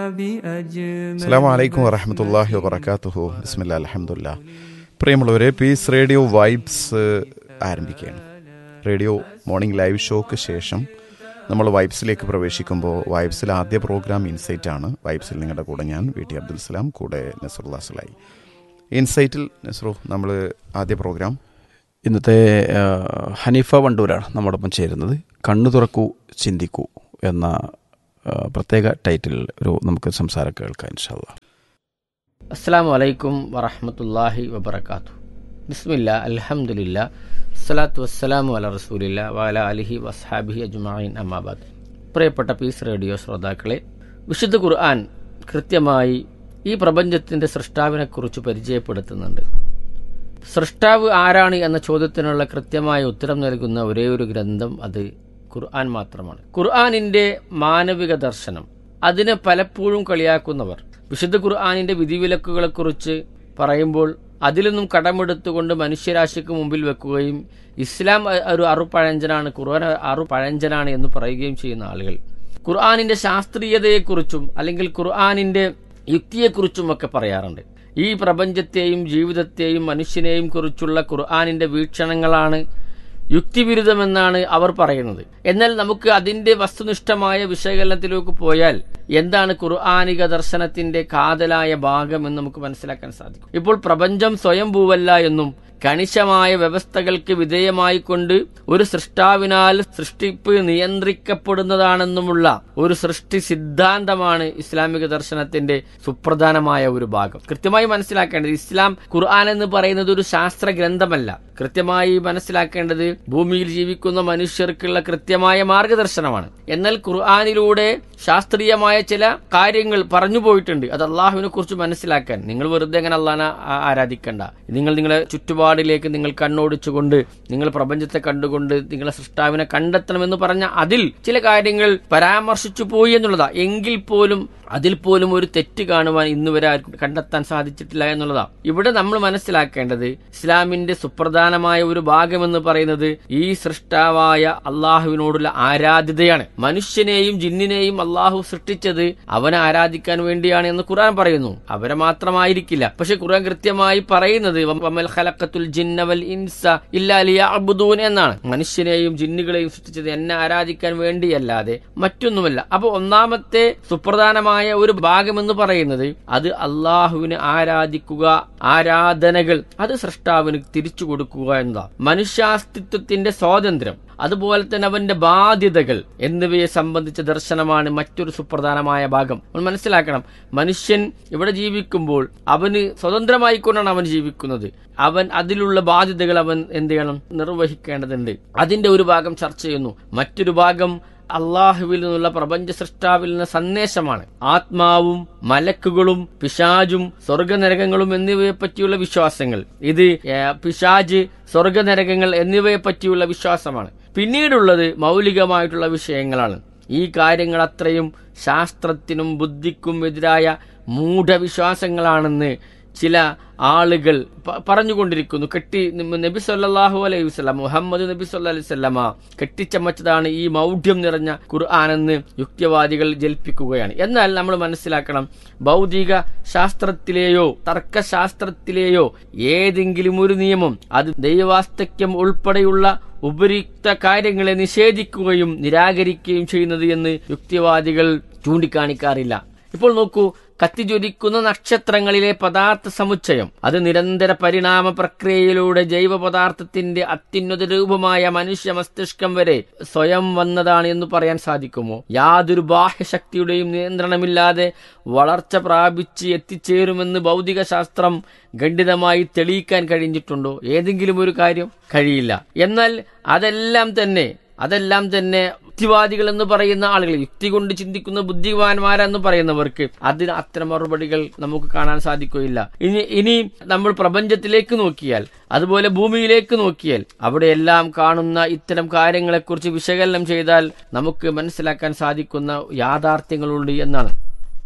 بأجمل അസ്സാം വലൈക്കും വറഹമത്തല്ലാഹി വബർക്കാത്തുഹു ബിസ്മില്ല അലഹമുല്ല പ്രിയമുള്ളവരെ പീസ് റേഡിയോ വൈബ്സ് ആരംഭിക്കുകയാണ് റേഡിയോ മോർണിംഗ് ലൈവ് ഷോക്ക് ശേഷം നമ്മൾ വൈബ്സിലേക്ക് പ്രവേശിക്കുമ്പോൾ വൈബ്സിൽ ആദ്യ പ്രോഗ്രാം ഇൻസൈറ്റ് ആണ് വൈബ്സിൽ നിങ്ങളുടെ കൂടെ ഞാൻ വി ടി അബ്ദുൽ സലാം കൂടെ നസറുല്ലാ സുലായി ഇൻസൈറ്റിൽ നസറു നമ്മൾ ആദ്യ പ്രോഗ്രാം ഇന്നത്തെ ആ, ഹനീഫ വണ്ടൂരാണ് നമ്മോടൊപ്പം ചേരുന്നത് കണ്ണു തുറക്കൂ ചിന്തിക്കൂ എന്ന ആ, പ്രത്യേക ടൈറ്റിൽ ഒരു നമുക്ക് സംസാരം കേൾക്കാം ഇൻഷാല്ല അസ്സാം വലൈക്കും വറഹമത്തല്ലാഹി വബർക്കാത്തു ബിസ്മില്ല അൽഹംദുലില്ല അസ്സലാത്തു വസ്സലാമു അല റസൂലില്ല വാല അലിഹി വസ്ഹാബിഹി അജ്മായിൻ അമ്മാബാദ് പ്രിയപ്പെട്ട പീസ് റേഡിയോ ശ്രോതാക്കളെ വിശുദ്ധ ഖുർആൻ കൃത്യമായി ഈ പ്രപഞ്ചത്തിൻ്റെ സൃഷ്ടാവിനെക്കുറിച്ച് പരിചയപ്പെടുത്തുന്നുണ്ട് സൃഷ്ടാവ് ആരാണ് എന്ന ചോദ്യത്തിനുള്ള കൃത്യമായ ഉത്തരം നൽകുന്ന ഒരേ ഒരു ഗ്രന്ഥം അത് ഖുർആൻ മാത്രമാണ് ഖുർആനിന്റെ മാനവിക ദർശനം അതിനെ പലപ്പോഴും കളിയാക്കുന്നവർ വിശുദ്ധ ഖുർആാനിന്റെ വിധിവിലക്കുകളെക്കുറിച്ച് പറയുമ്പോൾ അതിൽ നിന്നും കടമെടുത്തുകൊണ്ട് മനുഷ്യരാശിക്ക് മുമ്പിൽ വെക്കുകയും ഇസ്ലാം അ- ഒരു അറുപഴഞ്ചനാണ് ഖുർആൻ അറുപഴഞ്ചനാണ് എന്ന് പറയുകയും ചെയ്യുന്ന ആളുകൾ ഖുർആാനിന്റെ ശാസ്ത്രീയതയെക്കുറിച്ചും അല്ലെങ്കിൽ ഖുർആാനിന്റെ യുക്തിയെക്കുറിച്ചും ഒക്കെ പറയാറുണ്ട് ഈ പ്രപഞ്ചത്തെയും ജീവിതത്തെയും മനുഷ്യനെയും കുറിച്ചുള്ള ഖുർആാനിന്റെ വീക്ഷണങ്ങളാണ് യുക്തിവിരുദ്ധമെന്നാണ് അവർ പറയുന്നത് എന്നാൽ നമുക്ക് അതിന്റെ വസ്തുനിഷ്ഠമായ വിശകലനത്തിലേക്ക് പോയാൽ എന്താണ് ഖുർആാനിക ദർശനത്തിന്റെ കാതലായ ഭാഗം എന്ന് നമുക്ക് മനസ്സിലാക്കാൻ സാധിക്കും ഇപ്പോൾ പ്രപഞ്ചം സ്വയംഭൂവല്ല എന്നും കണിശമായ വ്യവസ്ഥകൾക്ക് വിധേയമായിക്കൊണ്ട് ഒരു സൃഷ്ടാവിനാൽ സൃഷ്ടിപ്പ് നിയന്ത്രിക്കപ്പെടുന്നതാണെന്നുമുള്ള ഒരു സൃഷ്ടി സിദ്ധാന്തമാണ് ഇസ്ലാമിക ദർശനത്തിന്റെ സുപ്രധാനമായ ഒരു ഭാഗം കൃത്യമായി മനസ്സിലാക്കേണ്ടത് ഇസ്ലാം ഖുർആൻ എന്ന് പറയുന്നത് ഒരു ശാസ്ത്ര ഗ്രന്ഥമല്ല കൃത്യമായി മനസ്സിലാക്കേണ്ടത് ഭൂമിയിൽ ജീവിക്കുന്ന മനുഷ്യർക്കുള്ള കൃത്യമായ മാർഗദർശനമാണ് എന്നാൽ ഖുർആാനിലൂടെ ശാസ്ത്രീയമായ ചില കാര്യങ്ങൾ പറഞ്ഞു പോയിട്ടുണ്ട് അത് അള്ളാഹുവിനെ കുറിച്ച് മനസ്സിലാക്കാൻ നിങ്ങൾ വെറുതെ അങ്ങനെ അള്ളാഹനെ ആ- ആരാധിക്കണ്ട നിങ്ങൾ നിങ്ങളെ ചുറ്റുപാടിലേക്ക് നിങ്ങൾ കണ്ണോടിച്ചുകൊണ്ട് നിങ്ങൾ പ്രപഞ്ചത്തെ കണ്ടുകൊണ്ട് നിങ്ങളെ സൃഷ്ടാവിനെ കണ്ടെത്തണമെന്ന് പറഞ്ഞ അതിൽ ചില കാര്യങ്ങൾ പരാമർശിച്ചു പോയി എന്നുള്ളതാ എങ്കിൽ പോലും അതിൽ പോലും ഒരു തെറ്റ് കാണുവാൻ ഇന്ന് വരെ ആർക്കും കണ്ടെത്താൻ സാധിച്ചിട്ടില്ല എന്നുള്ളതാ ഇവിടെ നമ്മൾ മനസ്സിലാക്കേണ്ടത് ഇസ്ലാമിന്റെ സുപ്രധാനമായ ഒരു ഭാഗമെന്ന് പറയുന്നത് ഈ സൃഷ്ടാവായ അള്ളാഹുവിനോടുള്ള ആരാധ്യതയാണ് മനുഷ്യനെയും ജിന്നിനെയും അള്ളാഹു സൃഷ്ടിച്ചത് അവനെ ആരാധിക്കാൻ വേണ്ടിയാണ് എന്ന് ഖുർആൻ പറയുന്നു അവരെ മാത്രമായിരിക്കില്ല പക്ഷെ ഖുർആൻ കൃത്യമായി പറയുന്നത് വമൽ ഖലഖത്തുൽ ജിന്ന വൽ ഇൻസ ഇല്ലാ ലിയഅ്ബുദൂൻ എന്നാണ് മനുഷ്യനെയും ജിന്നുകളെയും സൃഷ്ടിച്ചത് എന്നെ ആരാധിക്കാൻ വേണ്ടിയല്ലാതെ മറ്റൊന്നുമല്ല അപ്പൊ ഒന്നാമത്തെ സുപ്രധാനമായ ഒരു ഭാഗമെന്ന് പറയുന്നത് അത് അള്ളാഹുവിന് ആരാധിക്കുക ആരാധനകൾ അത് സൃഷ്ടാവിന് തിരിച്ചു കൊടുക്കുക എന്നതാണ് മനുഷ്യാസ്തിത്വത്തിന്റെ സ്വാതന്ത്ര്യം അതുപോലെ തന്നെ അവന്റെ ബാധ്യതകൾ എന്നിവയെ സംബന്ധിച്ച ദർശനമാണ് മറ്റൊരു സുപ്രധാനമായ ഭാഗം നമ്മൾ മനസ്സിലാക്കണം മനുഷ്യൻ ഇവിടെ ജീവിക്കുമ്പോൾ അവന് സ്വതന്ത്രമായിക്കൊണ്ടാണ് അവൻ ജീവിക്കുന്നത് അവൻ അതിലുള്ള ബാധ്യതകൾ അവൻ എന്ത് ചെയ്യണം നിർവഹിക്കേണ്ടതുണ്ട് അതിന്റെ ഒരു ഭാഗം ചർച്ച ചെയ്യുന്നു മറ്റൊരു ഭാഗം അള്ളാഹുവിൽ നിന്നുള്ള പ്രപഞ്ച സൃഷ്ടാവിൽ നിന്ന് സന്ദേശമാണ് ആത്മാവും മലക്കുകളും പിശാജും സ്വർഗനരകങ്ങളും എന്നിവയെ പറ്റിയുള്ള വിശ്വാസങ്ങൾ ഇത് ഏ, പിശാജ് സ്വർഗനരകങ്ങൾ എന്നിവയെ പറ്റിയുള്ള വിശ്വാസമാണ് പിന്നീടുള്ളത് മൗലികമായിട്ടുള്ള വിഷയങ്ങളാണ് ഈ കാര്യങ്ങൾ അത്രയും ശാസ്ത്രത്തിനും ബുദ്ധിക്കും എതിരായ മൂഢവിശ്വാസങ്ങളാണെന്ന് ചില ആളുകൾ പ- പറഞ്ഞുകൊണ്ടിരിക്കുന്നു കെട്ടി നബി സല്ലല്ലാഹു അലൈഹി വസല്ലം മുഹമ്മദ് നബി സല്ലല്ലാഹു അലൈഹി വസല്ലമ കെട്ടിച്ചമച്ചതാണ് ഈ മൗഢ്യം നിറഞ്ഞ ഖുർആാനെന്ന് യുക്തിവാദികൾ ജൽപ്പിക്കുകയാണ് എന്നാൽ നമ്മൾ മനസ്സിലാക്കണം ഭൗതിക ശാസ്ത്രത്തിലെയോ തർക്കശാസ്ത്രത്തിലെയോ ഏതെങ്കിലും ഒരു നിയമം അത് ദൈവാസ്തക്യം ഉൾപ്പെടെയുള്ള ഉപരിക്ത കാര്യങ്ങളെ നിഷേധിക്കുകയും നിരാകരിക്കുകയും ചെയ്യുന്നത് എന്ന് യുക്തിവാദികൾ ചൂണ്ടിക്കാണിക്കാറില്ല ഇപ്പോൾ നോക്കൂ കത്തിജ്വലിക്കുന്ന നക്ഷത്രങ്ങളിലെ പദാർത്ഥ സമുച്ചയം അത് നിരന്തര പരിണാമ പ്രക്രിയയിലൂടെ ജൈവ പദാർത്ഥത്തിന്റെ അത്യുന്നത രൂപമായ മനുഷ്യ മസ്തിഷ്കം വരെ സ്വയം വന്നതാണ് എന്ന് പറയാൻ സാധിക്കുമോ യാതൊരു ബാഹ്യശക്തിയുടെയും നിയന്ത്രണമില്ലാതെ വളർച്ച പ്രാപിച്ച് എത്തിച്ചേരുമെന്ന് ഭൗതിക ശാസ്ത്രം ഖണ്ഡിതമായി തെളിയിക്കാൻ കഴിഞ്ഞിട്ടുണ്ടോ ഏതെങ്കിലും ഒരു കാര്യം കഴിയില്ല എന്നാൽ അതെല്ലാം തന്നെ അതെല്ലാം തന്നെ യുക്തിവാദികൾ എന്ന് പറയുന്ന ആളുകൾ യുക്തി കൊണ്ട് ചിന്തിക്കുന്ന ബുദ്ധിമാന്മാരെന്ന് പറയുന്നവർക്ക് അതിന് അത്തരം മറുപടികൾ നമുക്ക് കാണാൻ സാധിക്കുകയില്ല ഇനി ഇനി നമ്മൾ പ്രപഞ്ചത്തിലേക്ക് നോക്കിയാൽ അതുപോലെ ഭൂമിയിലേക്ക് നോക്കിയാൽ അവിടെയെല്ലാം കാണുന്ന ഇത്തരം കാര്യങ്ങളെക്കുറിച്ച് വിശകലനം ചെയ്താൽ നമുക്ക് മനസ്സിലാക്കാൻ സാധിക്കുന്ന യാഥാർത്ഥ്യങ്ങളുണ്ട് എന്നാണ്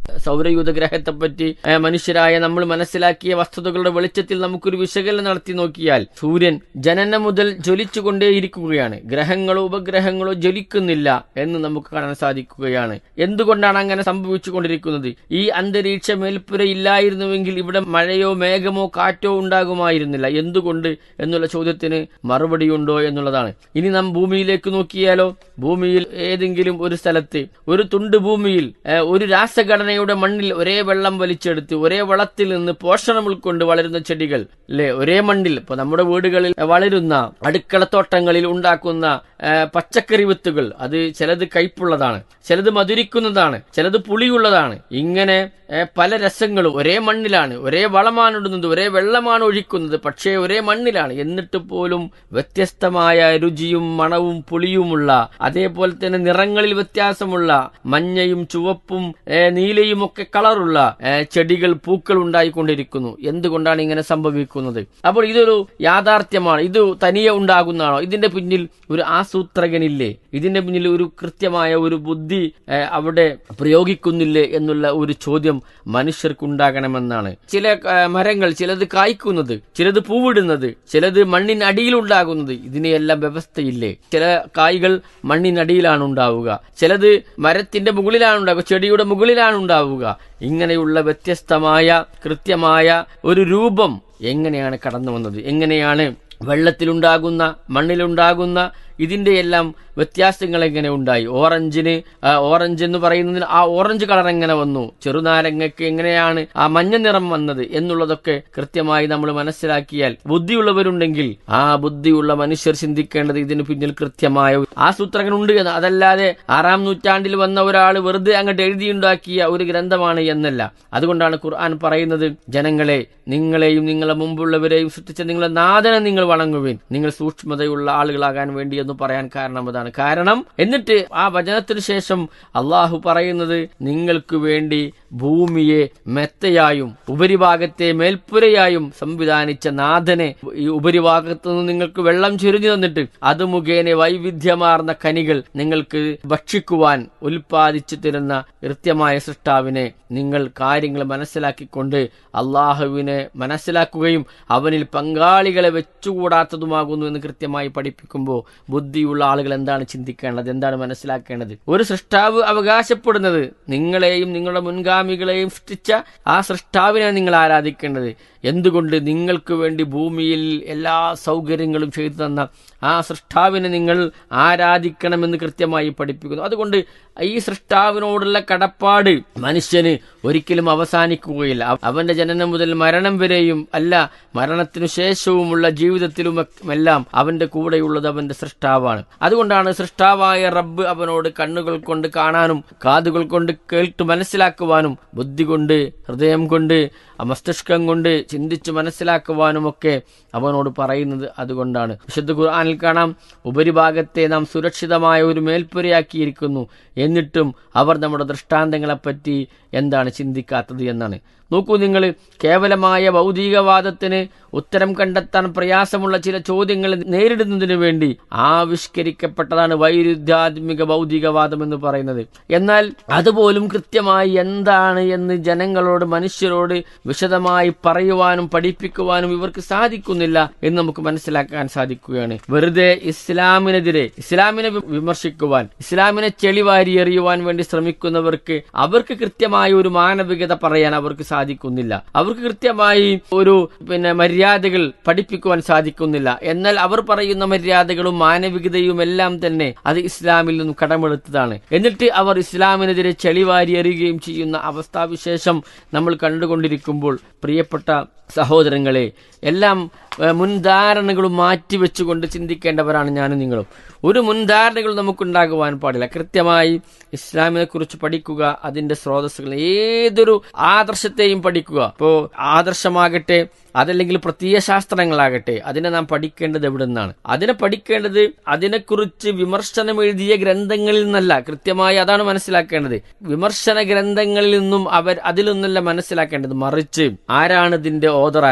സൗരയൂഥ ഗ്രഹത്തെ പറ്റി ഏ, മനുഷ്യരായ നമ്മൾ മനസ്സിലാക്കിയ വസ്തുതകളുടെ വെളിച്ചത്തിൽ നമുക്കൊരു വിശകലനം നടത്തി നോക്കിയാൽ സൂര്യൻ ജനനം മുതൽ ജ്വലിച്ചുകൊണ്ടേയിരിക്കുകയാണ് ഗ്രഹങ്ങളോ ഉപഗ്രഹങ്ങളോ ജ്വലിക്കുന്നില്ല എന്ന് നമുക്ക് കാണാൻ സാധിക്കുകയാണ് എന്തുകൊണ്ടാണ് അങ്ങനെ സംഭവിച്ചുകൊണ്ടിരിക്കുന്നത് ഈ അന്തരീക്ഷ മേൽപ്പുര ഇല്ലായിരുന്നുവെങ്കിൽ ഇവിടെ മഴയോ മേഘമോ കാറ്റോ ഉണ്ടാകുമായിരുന്നില്ല എന്തുകൊണ്ട് എന്നുള്ള ചോദ്യത്തിന് മറുപടിയുണ്ടോ എന്നുള്ളതാണ് ഇനി നാം ഭൂമിയിലേക്ക് നോക്കിയാലോ ഭൂമിയിൽ ഏതെങ്കിലും ഒരു സ്ഥലത്ത് ഒരു തുണ്ട് ഭൂമിയിൽ ഏ, ഒരു രാസഘടനയുടെ മണ്ണിൽ ഒരേ വെള്ളം വലിച്ചെടുത്ത് ഒരേ വളത്തിൽ നിന്ന് പോഷണം ഉൾക്കൊണ്ട് വളരുന്ന ചെടികൾ അല്ലെ ഒരേ മണ്ണിൽ ഇപ്പൊ നമ്മുടെ വീടുകളിൽ വളരുന്ന അടുക്കളത്തോട്ടങ്ങളിൽ ഉണ്ടാക്കുന്ന ഏ, പച്ചക്കറി വിത്തുകൾ അത് ചിലത് കയ്പുള്ളതാണ് ചിലത് മധുരിക്കുന്നതാണ് ചിലത് പുളിയുള്ളതാണ് ഇങ്ങനെ ഏ, പല രസങ്ങളും ഒരേ മണ്ണിലാണ് ഒരേ വളമാണ് ഇടുന്നത് ഒരേ വെള്ളമാണ് ഒഴിക്കുന്നത് പക്ഷേ ഒരേ മണ്ണിലാണ് എന്നിട്ട് പോലും വ്യത്യസ്തമായ രുചിയും മണവും പുളിയുമുള്ള അതേപോലെ തന്നെ നിറങ്ങളിൽ വ്യത്യാസമുള്ള മഞ്ഞയും ചുവപ്പും ഏ, നീലയും ഒക്കെ കളറുള്ള ഏ, ചെടികൾ പൂക്കൾ ഉണ്ടായിക്കൊണ്ടിരിക്കുന്നു എന്തുകൊണ്ടാണ് ഇങ്ങനെ സംഭവിക്കുന്നത് അപ്പോൾ ഇതൊരു യാഥാർത്ഥ്യമാണ് ഇത് തനിയെ ഉണ്ടാകുന്നതാണോ ഇതിന്റെ പിന്നിൽ ഒരു ആസൂത്രകനില്ലേ ഇതിന്റെ പിന്നിൽ ഒരു കൃത്യമായ ഒരു ബുദ്ധി ഏ, അവിടെ പ്രയോഗിക്കുന്നില്ലേ എന്നുള്ള ഒരു ചോദ്യം മനുഷ്യർക്കുണ്ടാകണമെന്നാണ് ചില ഏ, മരങ്ങൾ ചിലത് കായ്ക്കുന്നത് ചിലത് പൂവിടുന്നത് ചിലത് മണ്ണിനടിയിലുണ്ടാകുന്നത് ഇതിനെയെല്ലാം വ്യവസ്ഥയില്ലേ ചില കായ്കൾ മണ്ണിനടിയിലാണ് ഉണ്ടാവുക ചിലത് മരത്തിന്റെ മുകളിലാണ് ഉണ്ടാവുക ചെടിയുടെ മുകളിലാണ് ഉണ്ടാവുക ഇങ്ങനെയുള്ള വ്യത്യസ്തമായ കൃത്യമായ ഒരു രൂപം എങ്ങനെയാണ് കടന്നു വന്നത് എങ്ങനെയാണ് വെള്ളത്തിലുണ്ടാകുന്ന മണ്ണിലുണ്ടാകുന്ന ഇതിന്റെ എല്ലാം വ്യത്യാസങ്ങൾ എങ്ങനെ ഉണ്ടായി ഓറഞ്ചിന് ആ, ഓറഞ്ച് എന്ന് പറയുന്നതിന് ആ ഓറഞ്ച് കളർ എങ്ങനെ വന്നു ചെറുനാരങ്ങയ്ക്ക് എങ്ങനെയാണ് ആ മഞ്ഞ നിറം വന്നത് എന്നുള്ളതൊക്കെ കൃത്യമായി നമ്മൾ മനസ്സിലാക്കിയാൽ ബുദ്ധിയുള്ളവരുണ്ടെങ്കിൽ ആ ബുദ്ധിയുള്ള മനുഷ്യർ ചിന്തിക്കേണ്ടത് ഇതിന് പിന്നിൽ കൃത്യമായ ഒരു ആസൂത്രകനുണ്ട് എന്ന് അതല്ലാതെ ആറാം നൂറ്റാണ്ടിൽ വന്ന ഒരാൾ വെറുതെ അങ്ങോട്ട് എഴുതിയുണ്ടാക്കിയ ഒരു ഗ്രന്ഥമാണ് എന്നല്ല അതുകൊണ്ടാണ് ഖുർആൻ പറയുന്നത് ജനങ്ങളെ നിങ്ങളെയും നിങ്ങളെ മുമ്പുള്ളവരെയും സൃഷ്ടിച്ച നിങ്ങളെ നാഥനെ നിങ്ങൾ വണങ്ങുവിൻ നിങ്ങൾ സൂക്ഷ്മതയുള്ള ആളുകളാകാൻ വേണ്ടി എന്ന് പറയാൻ കാരണം അതാണ് കാരണം എന്നിട്ട് ആ വചനത്തിന് ശേഷം അള്ളാഹു പറയുന്നത് നിങ്ങൾക്ക് വേണ്ടി ഭൂമിയെ മെത്തയായും ഉപരിഭാഗത്തെ മേൽപ്പുരയായും സംവിധാനിച്ച നാഥനെ ഈ ഉപരിഭാഗത്തു നിന്ന് നിങ്ങൾക്ക് വെള്ളം ചൊരിഞ്ഞു തന്നിട്ട് അത് മുഖേന വൈവിധ്യമാർന്ന കനികൾ നിങ്ങൾക്ക് ഭക്ഷിക്കുവാൻ ഉൽപ്പാദിച്ചു തരുന്ന കൃത്യമായ സൃഷ്ടാവിനെ നിങ്ങൾ കാര്യങ്ങൾ മനസ്സിലാക്കിക്കൊണ്ട് അള്ളാഹുവിനെ മനസ്സിലാക്കുകയും അവനിൽ പങ്കാളികളെ വെച്ചുകൂടാത്തതുമാകുന്നു എന്ന് കൃത്യമായി പഠിപ്പിക്കുമ്പോൾ ബുദ്ധിയുള്ള ആളുകൾ എന്താണ് ചിന്തിക്കേണ്ടത് എന്താണ് മനസ്സിലാക്കേണ്ടത് ഒരു സൃഷ്ടാവ് അവകാശപ്പെടുന്നത് നിങ്ങളെയും നിങ്ങളുടെ മുൻഗാമികളെയും സൃഷ്ടിച്ച ആ സൃഷ്ടാവിനെ നിങ്ങൾ ആരാധിക്കേണ്ടത് എന്തുകൊണ്ട് നിങ്ങൾക്ക് വേണ്ടി ഭൂമിയിൽ എല്ലാ സൗകര്യങ്ങളും ചെയ്തു തന്ന ആ സൃഷ്ടാവിനെ നിങ്ങൾ ആരാധിക്കണമെന്ന് കൃത്യമായി പഠിപ്പിക്കുന്നു അതുകൊണ്ട് ഈ സൃഷ്ടാവിനോടുള്ള കടപ്പാട് മനുഷ്യന് ഒരിക്കലും അവസാനിക്കുകയില്ല അവ- അവന്റെ ജനനം മുതൽ മരണം വരെയും അല്ല മരണത്തിനു ശേഷവുമുള്ള ജീവിതത്തിലും എല്ലാം അവന്റെ കൂടെയുള്ളത് അവന്റെ സൃഷ്ടാവാണ് അതുകൊണ്ടാണ് സൃഷ്ടാവായ റബ്ബ് അവനോട് കണ്ണുകൾ കൊണ്ട് കാണാനും കാതുകൾ കൊണ്ട് കേട്ട് മനസ്സിലാക്കുവാനും ബുദ്ധി കൊണ്ട് ഹൃദയം കൊണ്ട് ആ മസ്തിഷ്കം കൊണ്ട് ചിന്തിച്ച് മനസ്സിലാക്കുവാനുമൊക്കെ അവനോട് പറയുന്നത് അതുകൊണ്ടാണ് വിശുദ്ധ ഖുർആനിൽ കാണാം ഉപരിഭാഗത്തെ നാം സുരക്ഷിതമായ ഒരു മേൽപ്പുരയാക്കിയിരിക്കുന്നു എന്നിട്ടും അവർ നമ്മുടെ ദൃഷ്ടാന്തങ്ങളെപ്പറ്റി എന്താണ് ചിന്തിക്കാത്തത് എന്നാണ് നോക്കൂ നിങ്ങൾ കേവലമായ ഭൗതികവാദത്തിന് ഉത്തരം കണ്ടെത്താൻ പ്രയാസമുള്ള ചില ചോദ്യങ്ങൾ നേരിടുന്നതിന് വേണ്ടി ആവിഷ്കരിക്കപ്പെട്ടതാണ് വൈരുദ്ധ്യാത്മിക ഭൗതികവാദം എന്ന് പറയുന്നത് എന്നാൽ അതുപോലും കൃത്യമായി എന്താണ് എന്ന് ജനങ്ങളോട് മനുഷ്യരോട് വിശദമായി പറയുവാനും പഠിപ്പിക്കുവാനും ഇവർക്ക് സാധിക്കുന്നില്ല എന്ന് നമുക്ക് മനസ്സിലാക്കാൻ സാധിക്കുകയാണ് വെറുതെ ഇസ്ലാമിനെതിരെ ഇസ്ലാമിനെ വി- വിമർശിക്കുവാൻ ഇസ്ലാമിനെ ചെളിവാരി എറിയുവാൻ വേണ്ടി ശ്രമിക്കുന്നവർക്ക് അവർക്ക് കൃത്യമായ ഒരു മാനവികത പറയാൻ അവർക്ക് സാധിക്കുന്നില്ല അവർക്ക് കൃത്യമായി ഒരു പിന്നെ മര്യാദകൾ പഠിപ്പിക്കുവാൻ സാധിക്കുന്നില്ല എന്നാൽ അവർ പറയുന്ന മര്യാദകളും മാനവികതയും എല്ലാം തന്നെ അത് ഇസ്ലാമിൽ നിന്നും കടമെടുത്തതാണ് എന്നിട്ട് അവർ ഇസ്ലാമിനെതിരെ ചെളിവാരി എറിയുകയും ചെയ്യുന്ന അവസ്ഥാവിശേഷം നമ്മൾ കണ്ടുകൊണ്ടിരിക്കുമ്പോൾ പ്രിയപ്പെട്ട സഹോദരങ്ങളെ എല്ലാം ഏഹ്, മുൻധാരണകളും മാറ്റിവെച്ചുകൊണ്ട് ചിന്തിക്കേണ്ടവരാണ് ഞാനും നിങ്ങളും ഒരു മുൻധാരണകൾ നമുക്കുണ്ടാകുവാൻ പാടില്ല കൃത്യമായി ഇസ്ലാമിനെ കുറിച്ച് പഠിക്കുക അതിന്റെ സ്രോതസ്സുകൾ ഏതൊരു ആദർശത്തെയും പഠിക്കുക ഇപ്പോ ആദർശമാകട്ടെ അതല്ലെങ്കിൽ പ്രത്യയ ശാസ്ത്രങ്ങളാകട്ടെ അതിനെ നാം പഠിക്കേണ്ടത് എവിടെ നിന്നാണ് അതിനെ പഠിക്കേണ്ടത് അതിനെക്കുറിച്ച് വിമർശനം എഴുതിയ ഗ്രന്ഥങ്ങളിൽ നിന്നല്ല കൃത്യമായി അതാണ് മനസ്സിലാക്കേണ്ടത് വിമർശന ഗ്രന്ഥങ്ങളിൽ നിന്നും അവർ അതിൽ നിന്നല്ല മനസ്സിലാക്കേണ്ടത് മറിച്ച് ആരാണ് ഇതിന്റെ ഓദർ ആരാണ്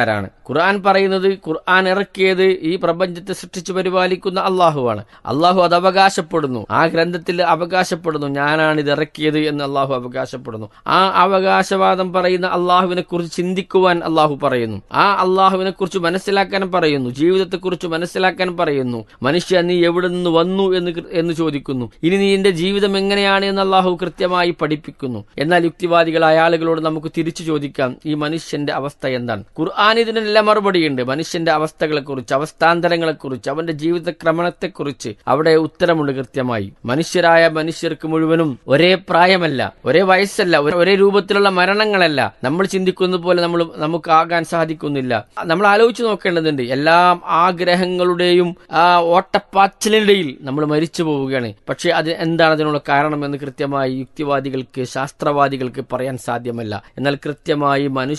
ഖുർആൻ പറയുന്നത് ഖുർആൻ ഇറക്കിയത് ഈ പ്രപഞ്ചത്തെ സൃഷ്ടിച്ചു പരിപാലിക്കുന്ന അള്ളാഹുവാണ് അള്ളാഹു അത് അവകാശപ്പെടുന്നു ആ ഗ്രന്ഥത്തിൽ അവകാശപ്പെടുന്നു ഞാനാണ് ഇത് ഇറക്കിയത് എന്ന് അള്ളാഹു അവകാശപ്പെടുന്നു ആ അവകാശവാദം പറയുന്ന അള്ളാഹുവിനെ കുറിച്ച് ചിന്തിക്കുവാൻ അള്ളാഹു പറയുന്നു ആ അള്ളാഹുവിനെ കുറിച്ച് മനസ്സിലാക്കാൻ പറയുന്നു ജീവിതത്തെക്കുറിച്ച് മനസ്സിലാക്കാൻ പറയുന്നു മനുഷ്യ നീ എവിടെ നിന്ന് വന്നു എന്ന് കൃ- എന്ന് ചോദിക്കുന്നു ഇനി നീ എന്റെ ജീവിതം എങ്ങനെയാണ് എന്ന് അള്ളാഹു കൃത്യമായി പഠിപ്പിക്കുന്നു എന്നാൽ യുക്തിവാദികളായ ആളുകളോട് നമുക്ക് തിരിച്ചു ചോദിക്കാം ഈ മനുഷ്യന്റെ അവസ്ഥ എന്താണ് ഖുർആൻ ഇതിനെല്ലാം മറുപടിയുണ്ട് മനുഷ്യന്റെ അവസ്ഥകളെ കുറിച്ച് അവസ്ഥാന്തരങ്ങളെ കുറിച്ച് അവന്റെ ജീവിത ക്രമണത്തെക്കുറിച്ച് അവിടെ ഉത്തരമുണ്ട് കൃത്യമായി മനുഷ്യരായ മനുഷ്യർക്ക് മുഴുവനും ഒരേ പ്രായമല്ല ഒരേ വയസ്സല്ല ഒരേ- ഒരേ രൂപത്തിലുള്ള മരണങ്ങളല്ല നമ്മൾ ചിന്തിക്കുന്നത് പോലെ നമ്മൾ നമുക്ക് ആകാൻ സാധിക്കുന്നില്ല നമ്മൾ ആലോചിച്ച് നോക്കേണ്ടതുണ്ട് എല്ലാ ആഗ്രഹങ്ങളുടെയും ആ ഓട്ടപ്പാച്ചിലിനിടയിൽ നമ്മൾ മരിച്ചു പോവുകയാണ് പക്ഷേ അത് എന്താണ് അതിനുള്ള കാരണം എന്ന് കൃത്യമായി യുക്തിവാദികൾക്ക് ശാസ്ത്രവാദികൾക്ക് പറയാൻ സാധ്യമല്ല എന്നാൽ കൃത്യമായി മനുഷ്യ